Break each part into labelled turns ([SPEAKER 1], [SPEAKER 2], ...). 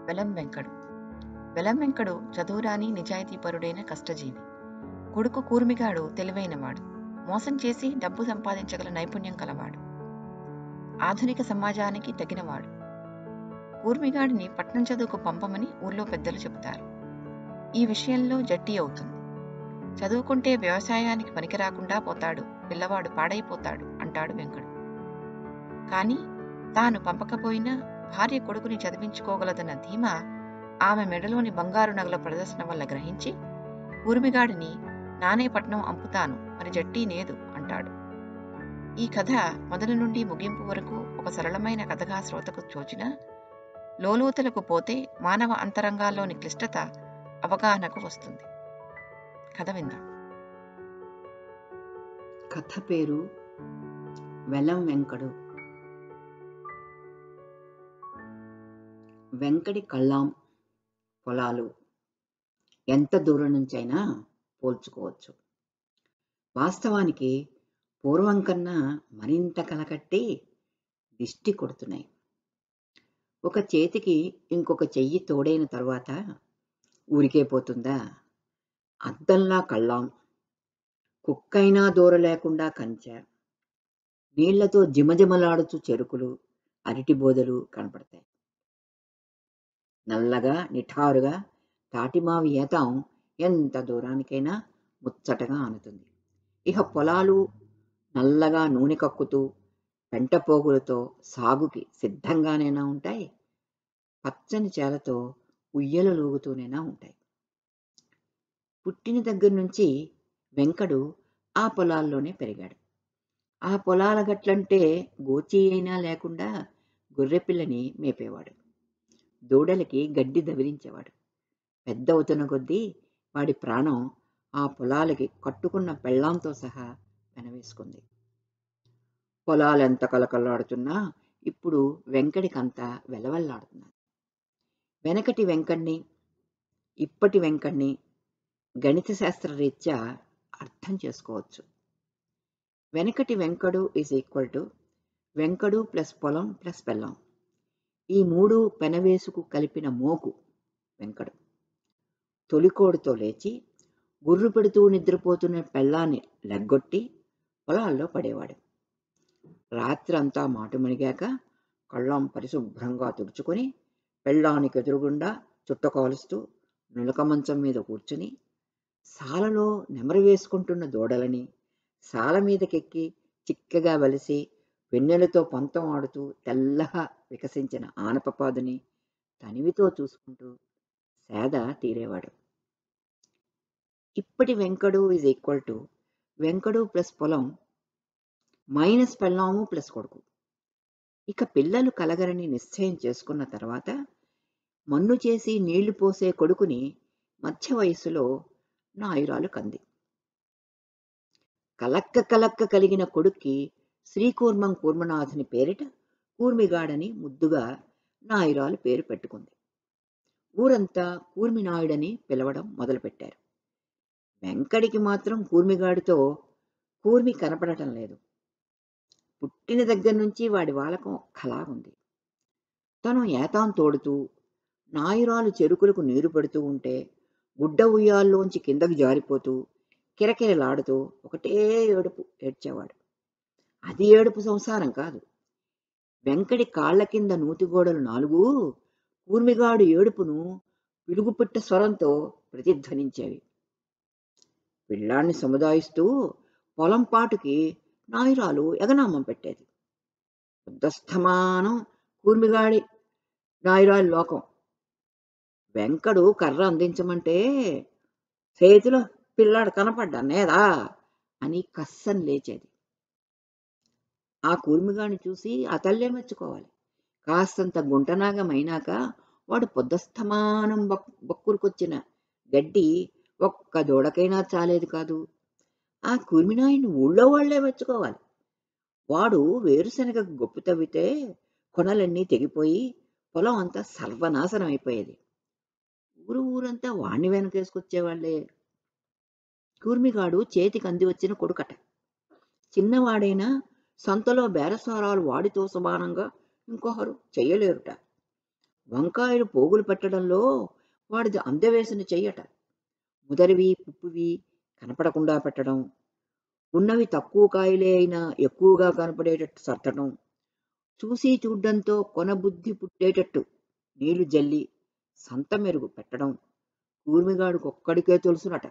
[SPEAKER 1] వెలం వెంకడు వెలం వెంకడు చదువురాని నిజాయితీపరుడైన కష్టజీవి కొడుకు కూర్మిగాడు తెలివైనవాడు మోసం చేసి డబ్బు సంపాదించగల నైపుణ్యం కలవాడు ఆధునిక సమాజానికి తగినవాడు కూర్మిగాడిని పట్నం చదువుకు పంపమని ఊర్లో పెద్దలు చెబుతారు ఈ విషయంలో జట్టి అవుతుంది చదువుకుంటే వ్యవసాయానికి పనికి రాకుండా పోతాడు పిల్లవాడు పాడైపోతాడు అంటాడు వెంకడు కానీ తాను పంపకపోయినా భార్య కొడుకుని చదివించుకోగలదన్న ధీమా ఆమె మెడలోని బంగారు నగల ప్రదర్శన వల్ల గ్రహించి ఊర్మిగాడిని నానేపట్నం అంపుతాను మరి జట్టి లేదు అంటాడు ఈ కథ మొదలు నుండి ముగింపు వరకు ఒక సరళమైన కథగా శ్రోతకు చోచిన లోలోతులకు పోతే మానవ అంతరంగాల్లోని క్లిష్టత అవగాహనకు వస్తుంది కథ విందాం
[SPEAKER 2] కథ పేరు వెలం వెంకడు వెంకడి కళ్ళాం పొలాలు ఎంత దూరం నుంచైనా పోల్చుకోవచ్చు వాస్తవానికి పూర్వం కన్నా మరింత కలకట్టి దిష్టి కొడుతున్నాయి ఒక చేతికి ఇంకొక చెయ్యి తోడైన తర్వాత ఊరికే పోతుందా అద్దంలా కళ్ళాం కుక్కైనా దూర లేకుండా కంచె నీళ్లతో జిమజిమలాడుచు చెరుకులు అరటి బోదలు కనపడతాయి నల్లగా నిఠారుగా తాటిమావి ఏతాం ఎంత దూరానికైనా ముచ్చటగా ఆనుతుంది ఇక పొలాలు నల్లగా నూనె కక్కుతూ పెంట పోగులతో సాగుకి సిద్ధంగానైనా ఉంటాయి పచ్చని చేలతో ఉయ్యలు లూగుతూనైనా ఉంటాయి పుట్టిన దగ్గర నుంచి వెంకడు ఆ పొలాల్లోనే పెరిగాడు ఆ పొలాల గట్లంటే గోచి అయినా లేకుండా గొర్రెపిల్లని మేపేవాడు దూడలకి గడ్డి దవిరించేవాడు పెద్ద అవుతున్న కొద్దీ వాడి ప్రాణం ఆ పొలాలకి కట్టుకున్న పెళ్ళాంతో సహా వెనవేసుకుంది పొలాలెంత కలకల్లాడుతున్నా ఇప్పుడు వెంకడికంతా వెలవల్లాడుతున్నారు వెనకటి వెంకడిని ఇప్పటి వెంకడిని గణిత శాస్త్ర రీత్యా అర్థం చేసుకోవచ్చు వెనకటి వెంకడు ఈజ్ ఈక్వల్ టు వెంకడు ప్లస్ పొలం ప్లస్ పెళ్ళం ఈ మూడు పెనవేసుకు కలిపిన మోకు వెంకడు తొలికోడుతో లేచి గుర్రు పెడుతూ నిద్రపోతున్న పెళ్ళాన్ని లెగ్గొట్టి పొలాల్లో పడేవాడు రాత్రంతా మాటు మునిగాక కళ్ళం పరిశుభ్రంగా తుడుచుకొని పెళ్ళానికి ఎదురుగుండా చుట్ట కాలుస్తూ నులక మంచం మీద కూర్చుని సాలలో నెమరు వేసుకుంటున్న దూడలని సాల మీదకెక్కి చిక్కగా వలిసి వెన్నెలతో పంతం ఆడుతూ తెల్లగా వికసించిన ఆనపపాదుని తనివితో చూసుకుంటూ సేద తీరేవాడు ఇప్పటి వెంకడు ఈజ్ ఈక్వల్ టు వెంకడు ప్లస్ పొలం మైనస్ పెళ్ళాము ప్లస్ కొడుకు ఇక పిల్లలు కలగరని నిశ్చయం చేసుకున్న తర్వాత మన్ను చేసి నీళ్లు పోసే కొడుకుని మధ్య వయస్సులో నాయురాలు కంది కలక్క కలక్క కలిగిన కొడుక్కి శ్రీకూర్మం కూర్మనాథుని పేరిట కూర్మిగాడని ముద్దుగా నాయురాలు పేరు పెట్టుకుంది ఊరంతా కూర్మినాయుడని పిలవడం మొదలుపెట్టారు వెంకడికి మాత్రం కూర్మిగాడితో కూర్మి కనపడటం లేదు పుట్టిన దగ్గర నుంచి వాడి వాలకం ఒక్కలా ఉంది తను ఏతాం తోడుతూ నాయురాలు చెరుకులకు నీరు పెడుతూ ఉంటే గుడ్డ ఉయ్యాల్లోంచి కిందకు జారిపోతూ కిరకిరలాడుతూ ఒకటే ఏడుపు ఏడ్చేవాడు అది ఏడుపు సంసారం కాదు వెంకడి కాళ్ల కింద నూతిగోడలు నాలుగు కూర్మిగాడు ఏడుపును పిడుగుపిట్ట స్వరంతో ప్రతిధ్వనించేవి పిల్లాన్ని సముదాయిస్తూ పొలం పాటుకి నాయురాలు ఎగనామం పెట్టేది బుద్ధస్థమానం కూర్మిగాడి నాయురాలి లోకం వెంకడు కర్ర అందించమంటే చేతిలో పిల్లాడు కనపడ్డా నేదా అని కస్సని లేచేది ఆ కూర్మిగాని చూసి ఆ తల్లే మెచ్చుకోవాలి కాస్తంత గుంటనాగమైనాక వాడు పొద్దస్తమానం బక్ బక్కురుకొచ్చిన గడ్డి ఒక్క దూడకైనా చాలేదు కాదు ఆ కూర్మినాయుని ఊళ్ళో వాళ్లే మెచ్చుకోవాలి వాడు వేరుశనగ గొప్పు తవ్వితే కొనలన్నీ తెగిపోయి పొలం అంతా సర్వనాశనం అయిపోయేది ఊరు ఊరంతా వాణ్ణి వెనకేసుకొచ్చేవాళ్లే కూర్మిగాడు చేతికి అంది వచ్చిన కొడుకట చిన్నవాడైనా సంతలో బేరసారాలు వాడితో సమానంగా ఇంకొకరు చెయ్యలేరుట వంకాయలు పోగులు పెట్టడంలో వాడిది అందవేసిన చెయ్యట ముదరివి పుప్పువి కనపడకుండా పెట్టడం ఉన్నవి తక్కువ కాయలే అయినా ఎక్కువగా కనపడేటట్టు సర్దడం చూసి చూడ్డంతో కొనబుద్ధి పుట్టేటట్టు నీళ్లు జల్లి సంత మెరుగు పెట్టడం కూర్మిగాడికి ఒక్కడికే తెలుసునట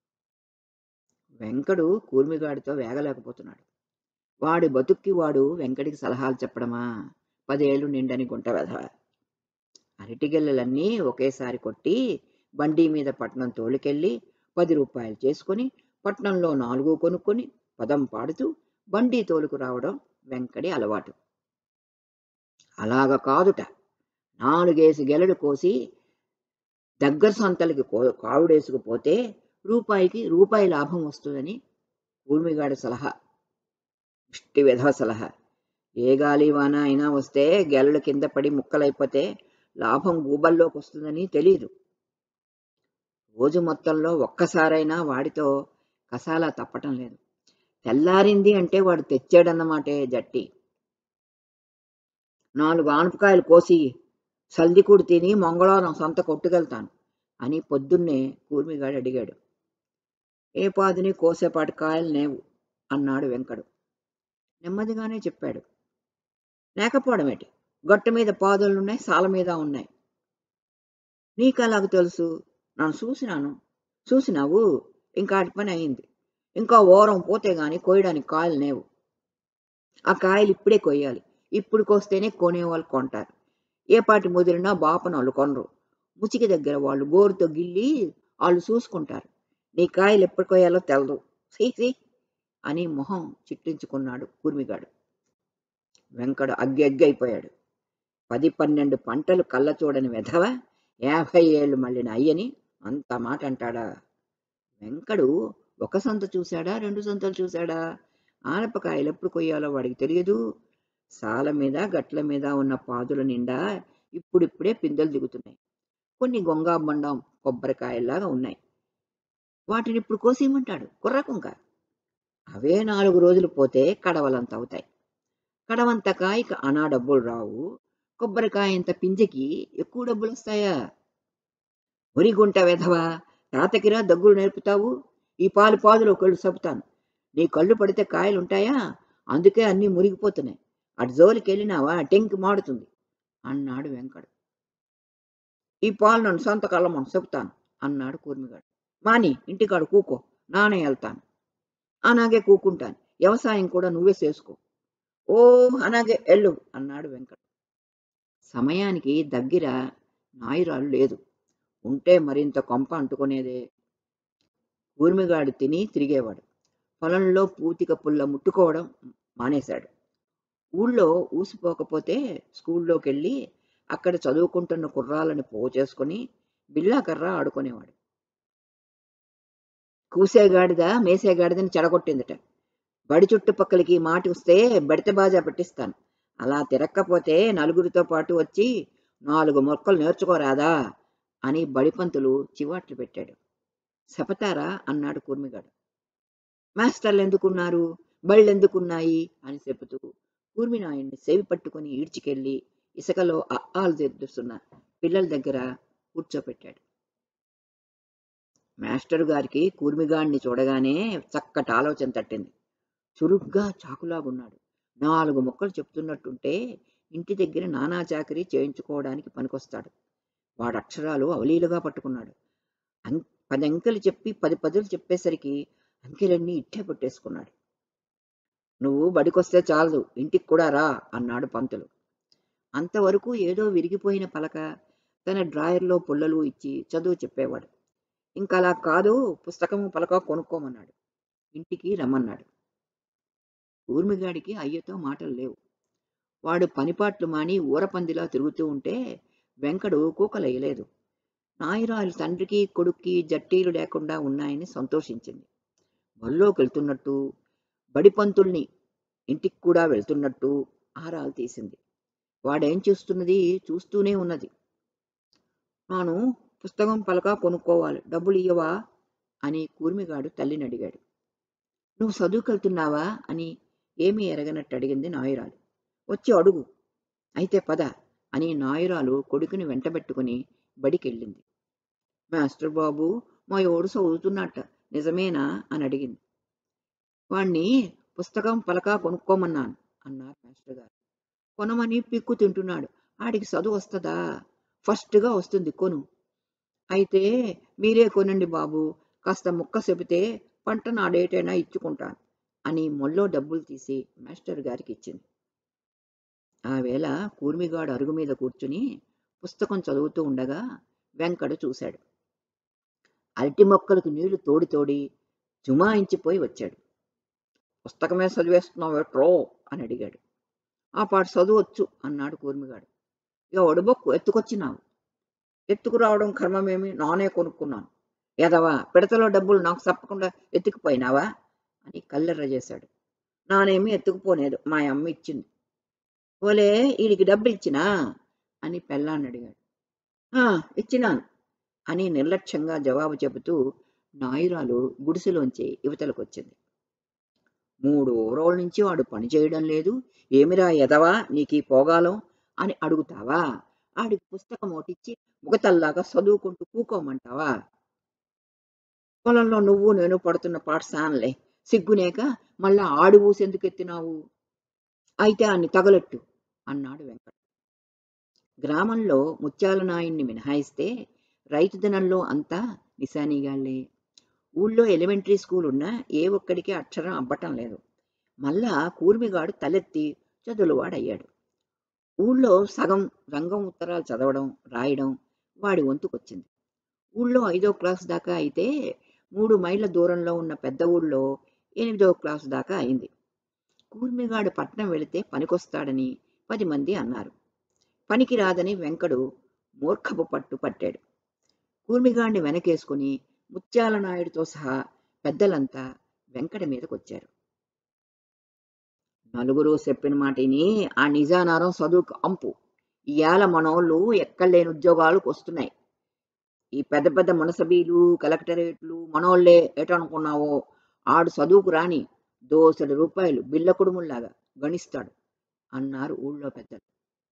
[SPEAKER 2] వెంకడు కూర్మిగాడితో వేగలేకపోతున్నాడు వాడి బతుక్కి వాడు వెంకడికి సలహాలు చెప్పడమా పదేళ్ళు నిండని గుంట వెధ అరటిగెల్లలన్నీ ఒకేసారి కొట్టి బండి మీద పట్నం తోలుకెళ్ళి పది రూపాయలు చేసుకొని పట్నంలో నాలుగు కొనుక్కొని పదం పాడుతూ బండి తోలుకు రావడం వెంకడి అలవాటు అలాగ కాదుట నాలుగేసి గెలలు కోసి దగ్గర సంతలకి కో- కావుడేసుకుపోతే రూపాయికి రూపాయి లాభం వస్తుందని కూర్మిగాడి సలహా ఇష్టి విధవ సలహా ఏ గాలి వాన అయినా వస్తే గెలలు కింద పడి ముక్కలైపోతే లాభం గూబల్లోకి వస్తుందని తెలియదు రోజు మొత్తంలో ఒక్కసారైనా వాడితో కసాలా తప్పటం లేదు తెల్లారింది అంటే వాడు తెచ్చాడన్నమాటే జట్టి నాలుగు ఆనపకాయలు కోసి సల్దికూడు తిని మంగళవారం సొంత కొట్టుకెళ్తాను అని పొద్దున్నే కూర్మిగాడు అడిగాడు ఏ పాదిని కోసేపాటి కాయలు నేవు అన్నాడు వెంకడు నెమ్మదిగానే చెప్పాడు లేకపోవడమేటి గట్ట మీద పాదులున్నాయి సాల మీద ఉన్నాయి నీకు అలాగ తెలుసు నన్ను చూసినాను చూసినావు ఇంకా అటు పని అయింది ఇంకా ఓరం పోతే గాని కోయడానికి కాయలు లేవు ఆ కాయలు ఇప్పుడే కొయ్యాలి ఇప్పుడు కోస్తేనే కొనేవాళ్ళు కొంటారు ఏ పాటి ముదిరినా బాపన వాళ్ళు కొనరు ముచికి దగ్గర వాళ్ళు గోరుతో గిల్లి వాళ్ళు చూసుకుంటారు నీ కాయలు ఎప్పుడు కొయ్యాలో తెలదు సీ సీ అని మొహం చిట్టించుకున్నాడు కూర్మిగాడు వెంకడు అగ్గి అగ్గి అయిపోయాడు పది పన్నెండు పంటలు కళ్ళ చూడని వెధవ యాభై ఏళ్ళు మళ్ళిన అయ్యని అంత మాట అంటాడా వెంకడు ఒక సంత చూశాడా రెండు సంతలు చూశాడా ఆనపకాయలు ఎప్పుడు కొయ్యాలో వాడికి తెలియదు సాల మీద గట్ల మీద ఉన్న పాదుల నిండా ఇప్పుడిప్పుడే పిందెలు దిగుతున్నాయి కొన్ని గొంగా బండం కొబ్బరికాయల్లాగా ఉన్నాయి వాటిని ఇప్పుడు కోసేయమంటాడు కుర్రకుంక అవే నాలుగు రోజులు పోతే కడవలంత అవుతాయి కడవంత కాయకి అనా డబ్బులు రావు కొబ్బరికాయ ఇంత పింజకి ఎక్కువ డబ్బులు వస్తాయా ఒరిగుంట వెధవా తాతకిరా దగ్గులు నేర్పుతావు ఈ పాలు పాదులో కళ్ళు సపుతాను నీ కళ్ళు పడితే కాయలు ఉంటాయా అందుకే అన్నీ మురిగిపోతున్నాయి అటు జోలికి వెళ్ళినావా టెంకి మాడుతుంది అన్నాడు వెంకడు ఈ పాలు నన్ను సొంత కళ్ళమని చెప్తాను అన్నాడు కూర్మిగాడు మాని ఇంటికాడు కూకో నానే వెళ్తాను అలాగే కూకుంటాను వ్యవసాయం కూడా నువ్వే చేసుకో ఓ అలాగే ఎల్లు అన్నాడు వెంకడు సమయానికి దగ్గర నాయురాలు లేదు ఉంటే మరింత కొంప అంటుకునేదే ఊర్మిగాడు తిని తిరిగేవాడు పొలంలో పూతిక పుల్ల ముట్టుకోవడం మానేశాడు ఊళ్ళో ఊసిపోకపోతే స్కూల్లోకి వెళ్ళి అక్కడ చదువుకుంటున్న కుర్రాళ్ళని పోగు చేసుకుని బిల్లాకర్ర ఆడుకునేవాడు కూసేగాడిద మేసేగాడిదని చెడగొట్టిందట బడి చుట్టుపక్కలకి మాటి వస్తే బడిత బాజా పెట్టిస్తాను అలా తిరక్కపోతే నలుగురితో పాటు వచ్చి నాలుగు మొక్కలు నేర్చుకోరాదా అని బడిపంతులు చివాట్లు పెట్టాడు శపతారా అన్నాడు కూర్మిగాడు మాస్టర్లు ఎందుకున్నారు బళ్ళు ఎందుకున్నాయి అని చెబుతూ కూర్మినాయుడిని సేవి పట్టుకుని ఈడ్చికెళ్ళి ఇసుకలో అప్పాలు తెరుస్తున్న పిల్లల దగ్గర కూర్చోపెట్టాడు మాస్టర్ గారికి కూర్మిగాడిని చూడగానే చక్కటి ఆలోచన తట్టింది చురుగ్గా చాకులాగున్నాడు నాలుగు మొక్కలు చెప్తున్నట్టుంటే ఇంటి దగ్గర నానా చాకరీ చేయించుకోవడానికి పనికొస్తాడు వాడు అక్షరాలు అవలీలుగా పట్టుకున్నాడు అం పది అంకెలు చెప్పి పది పదులు చెప్పేసరికి అంకెలన్నీ ఇట్టే పట్టేసుకున్నాడు నువ్వు బడికొస్తే చాలదు ఇంటికి కూడా రా అన్నాడు పంతులు అంతవరకు ఏదో విరిగిపోయిన పలక తన డ్రాయర్లో పుల్లలు ఇచ్చి చదువు చెప్పేవాడు ఇంకా అలా కాదు పుస్తకము పలక కొనుక్కోమన్నాడు ఇంటికి రమ్మన్నాడు ఊర్మిగాడికి అయ్యతో మాటలు లేవు వాడు పనిపాట్లు మాని ఊరపందిలా తిరుగుతూ ఉంటే వెంకడు కూకలయ్యలేదు నాయురాలు తండ్రికి కొడుక్కి జట్టీలు లేకుండా ఉన్నాయని సంతోషించింది బళ్ళోకి వెళ్తున్నట్టు బడిపంతుల్ని ఇంటికి కూడా వెళ్తున్నట్టు ఆరాలు తీసింది వాడేం చేస్తున్నది చూస్తూనే ఉన్నది నాను పుస్తకం పలక కొనుక్కోవాలి డబ్బులు ఇయ్యవా అని కూర్మిగాడు తల్లిని అడిగాడు నువ్వు చదువుకెళ్తున్నావా అని ఏమీ ఎరగనట్టు అడిగింది నాయురాలు వచ్చి అడుగు అయితే పద అని నాయురాలు కొడుకుని వెంటబెట్టుకుని బడికెళ్ళింది మాస్టర్ బాబు మా ఎవడు చదువుతున్నట్ట నిజమేనా అని అడిగింది వాణ్ణి పుస్తకం పలక కొనుక్కోమన్నాను అన్నారు మాస్టర్ గారు కొనమని పిక్కు తింటున్నాడు ఆడికి చదువు వస్తుందా ఫస్ట్గా వస్తుంది కొను అయితే మీరే కొనండి బాబు కాస్త ముక్క చెబితే పంట నాడేటైనా ఇచ్చుకుంటాను అని మొల్లో డబ్బులు తీసి మాస్టర్ గారికి ఇచ్చింది ఆ వేళ కూర్మిగాడు అరుగు మీద కూర్చుని పుస్తకం చదువుతూ ఉండగా వెంకడు చూశాడు అరటి మొక్కలకు నీళ్లు తోడి తోడి జుమాయించిపోయి వచ్చాడు పుస్తకమే చదివేస్తున్నావు ఎట్రో అని అడిగాడు ఆ పాట చదువచ్చు అన్నాడు కూర్మిగాడు ఇక ఒడబొక్కు ఎత్తుకొచ్చినావు ఎత్తుకురావడం కర్మమేమి నానే కొనుక్కున్నాను ఎదవా పిడతలో డబ్బులు నాకు తప్పకుండా ఎత్తుకుపోయినావా అని కల్లెర్ర చేశాడు నానేమి ఎత్తుకుపోలేదు మా అమ్మ ఇచ్చింది ఓలే వీడికి డబ్బులు ఇచ్చినా అని పెళ్ళాన్ని అడిగాడు "ఆ, ఇచ్చినాను అని నిర్లక్ష్యంగా జవాబు చెబుతూ నాయురాలు గుడిసెలోంచి యువతలకు వచ్చింది మూడు రోజుల నుంచి వాడు పని చేయడం లేదు ఏమిరా ఎదవా నీకీ పోగాలం అని అడుగుతావా ఆడికి పుస్తకం ఒకటిచ్చి ముగతల్లాగా చదువుకుంటూ కూకోమంటావా పొలంలో నువ్వు నేను పడుతున్న పాట సానలే సిగ్గునేక మళ్ళా ఆడి ఊసెందుకు ఎత్తినావు అయితే అన్ని తగలెట్టు అన్నాడు వెంకట గ్రామంలో ముత్యాల నాయుణ్ణి మినహాయిస్తే రైతు దినంలో అంతా నిశానీగాళ్లే ఊళ్ళో ఎలిమెంటరీ స్కూల్ ఉన్నా ఏ ఒక్కడికి అక్షరం అబ్బటం లేదు మళ్ళా కూర్మిగాడు తలెత్తి చదువులవాడయ్యాడు ఊళ్ళో సగం రంగం ఉత్తరాలు చదవడం రాయడం వాడి వంతుకొచ్చింది ఊళ్ళో ఐదో క్లాస్ దాకా అయితే మూడు మైళ్ళ దూరంలో ఉన్న పెద్ద ఊళ్ళో ఎనిమిదో క్లాస్ దాకా అయింది కూర్మిగాడు పట్నం వెళితే పనికొస్తాడని పది మంది అన్నారు పనికి రాదని వెంకడు మూర్ఖపు పట్టు పట్టాడు కూర్మిగాడిని వెనకేసుకుని ముత్యాల నాయుడితో సహా పెద్దలంతా వెంకట మీదకొచ్చారు నలుగురు చెప్పిన మాటిని ఆ నిజానారం చదువుకు అంపు ఇవాళ మనోళ్ళు ఎక్కడలేని ఉద్యోగాలకు వస్తున్నాయి ఈ పెద్ద పెద్ద మునసబీలు కలెక్టరేట్లు మనోళ్ళే ఎటనుకున్నావో ఆడు చదువుకు రాని దోసెడు రూపాయలు బిల్ల కుడుముల్లాగా గణిస్తాడు అన్నారు ఊళ్ళో పెద్దలు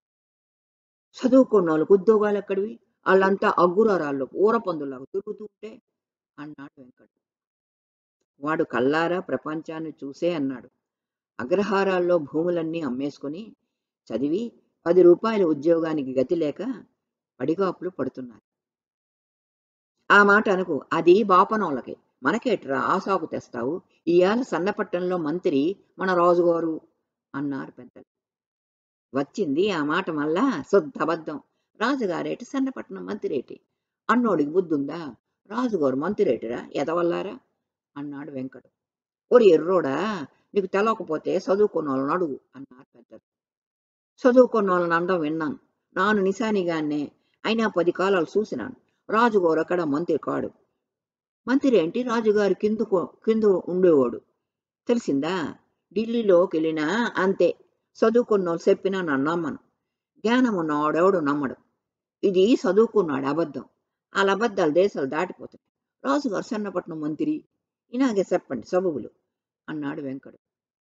[SPEAKER 2] చదువుకున్న వాళ్ళకు ఉద్యోగాలు ఎక్కడివి వాళ్ళంతా అగ్గురారాల్లో ఊర పందులాగా తిరుగుతూ ఉంటే అన్నాడు వెంకట్ వాడు కల్లారా ప్రపంచాన్ని చూసే అన్నాడు అగ్రహారాల్లో భూములన్నీ అమ్మేసుకొని చదివి పది రూపాయల ఉద్యోగానికి గతి లేక పడిగాపులు పడుతున్నారు ఆ మాట అనుకు అది బాపనోళ్ళకి మనకేట్రా ఆ సాకు తెస్తావు ఇవాళ సన్నపట్టణంలో మంత్రి మన రాజుగారు అన్నారు పెద్దలు వచ్చింది ఆ మాట మళ్ళా శుద్ధ అబద్ధం రాజుగారేటి సన్నపట్నం మంత్రేటి అన్నోడికి బుద్ధుందా రాజుగారు మంత్రేటిరా ఎదవల్లారా అన్నాడు వెంకట ఓరి ఎర్రోడా నీకు తెలవకపోతే చదువుకున్న వాళ్ళని అడుగు అన్నారు పెద్దలు చదువుకున్న వాళ్ళని అండం విన్నాను నాను నిశానిగానే అయినా పది కాలాలు చూసినాను రాజుగారు అక్కడ మంత్రి కాడు మంత్రి ఏంటి రాజుగారి కిందకు కింద ఉండేవాడు తెలిసిందా ఢిల్లీలోకి వెళ్ళినా అంతే చదువుకున్నోళ్ళు చెప్పినా నన్ను నమ్మను జ్ఞానం ఉన్నవాడెవడు నమ్మడు ఇది చదువుకున్నాడు అబద్ధం వాళ్ళ అబద్ధాలు దేశాలు దాటిపోతాయి రాజుగారు సన్నపట్నం మంత్రి ఇలాగే చెప్పండి సబబులు అన్నాడు వెంకడు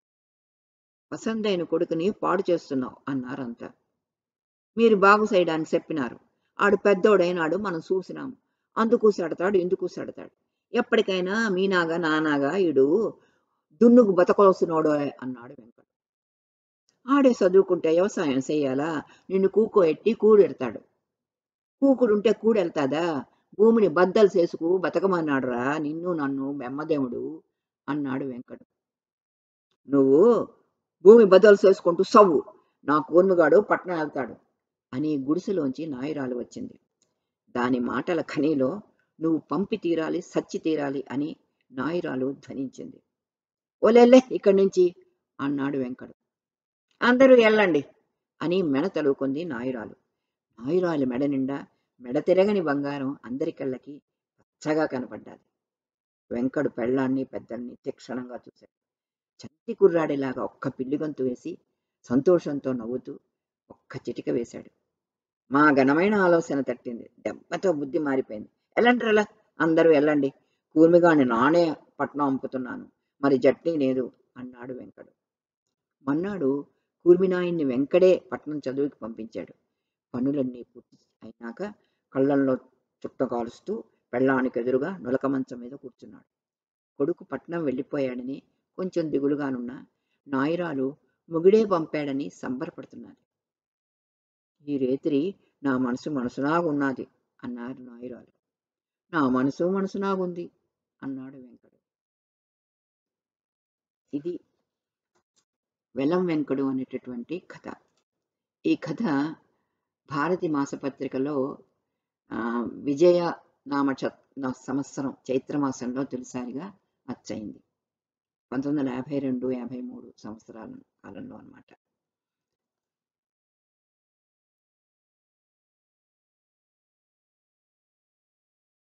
[SPEAKER 2] వసంతైన కొడుకుని పాడు చేస్తున్నావు అన్నారంతా మీరు బాగు చేయడానికి చెప్పినారు ఆడు పెద్దోడైనాడు మనం చూసినాము అందుకు సెడతాడు ఇందుకు సెడతాడు ఎప్పటికైనా మీనాగా నానాగా ఈడు దున్నుకు బతకవలసినోడు అన్నాడు వెంకట ఆడే చదువుకుంటే వ్యవసాయం చెయ్యాలా నిన్ను కూకో ఎట్టి కూడెడతాడు కూకుడుంటే కూడెళ్తాదా భూమిని బద్దలు చేసుకు బతకమన్నాడురా నిన్ను నన్ను బెమ్మదేవుడు అన్నాడు వెంకట నువ్వు భూమి బద్దలు చేసుకుంటూ సవ్వు నా కూర్మిగాడు పట్నం వెళ్తాడు అని గుడిసెలోంచి నాయురాలు వచ్చింది దాని మాటల ఖనీలో నువ్వు పంపి తీరాలి సచ్చి తీరాలి అని నాయురాలు ధ్వనించింది ఓలేలే ఇక్కడి నుంచి అన్నాడు వెంకడు అందరూ వెళ్ళండి అని మెడ తలుకుంది నాయురాలు నాయురాలు మెడ నిండా మెడ తిరగని బంగారం అందరి కళ్ళకి పచ్చగా కనపడ్డాది వెంకడు పెళ్ళాన్ని పెద్దల్ని తీక్షణంగా చూశాడు చంటి కుర్రాడిలాగా ఒక్క పిల్లిగొంతు వేసి సంతోషంతో నవ్వుతూ ఒక్క చిటిక వేశాడు మా ఘనమైన ఆలోచన తట్టింది దెబ్బతో బుద్ధి మారిపోయింది ఎలాంటారా అందరూ వెళ్ళండి కూర్మిగాని నానే పట్నం అంపుతున్నాను మరి జట్నీ లేదు అన్నాడు వెంకడు మన్నాడు కూర్మినాయన్ని వెంకడే పట్నం చదువుకి పంపించాడు పనులన్నీ పూర్తి అయినాక కళ్ళల్లో చుట్ట కాలుస్తూ పెళ్ళానికి ఎదురుగా నులక మంచం మీద కూర్చున్నాడు కొడుకు పట్నం వెళ్ళిపోయాడని కొంచెం దిగులుగానున్న నాయరాలు మొగిడే పంపాడని సంబరపడుతున్నది ఈ రేత్రి నా మనసు మనసులాగున్నది అన్నారు నాయరాలు నా మనసు మనసులాగుంది అన్నాడు వెంకడు ఇది వెలం వెంకడు అనేటటువంటి కథ ఈ కథ భారతి మాసపత్రికలో ఆ, విజయ నామ చ- నా సంవత్సరం చైత్రమాసంలో తొలిసారిగా అచ్చయింది పంతొమ్మిది వందల యాభై రెండు యాభై మూడు సంవత్సరాల కాలంలో అన్నమాట